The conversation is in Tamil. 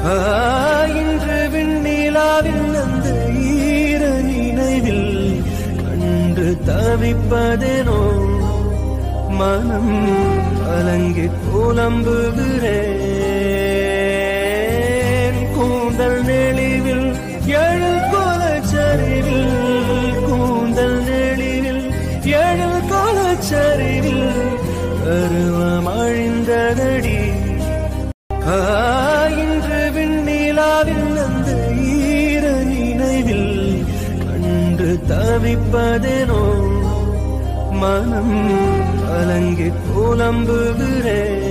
ஆ, இன்று விண்ணிலாவில் அந்த ஈர நினைவில் கண்டு தவிப்பதேனோ மனம் கலங்கி புலம்புகிறேன் கூந்தல் நெளிவில் எழு கோலச்சரிவில் கூந்தல் நெளிவில் எழு கோலச்சரிவில் கருவம் அழிந்ததடி ஆ, இன்று விண்ணிலாவில் அந்த ஈர நினைவில் கண்டு தவிப்பதேனோ மனம் கலங்கி புலம்புகிறேன்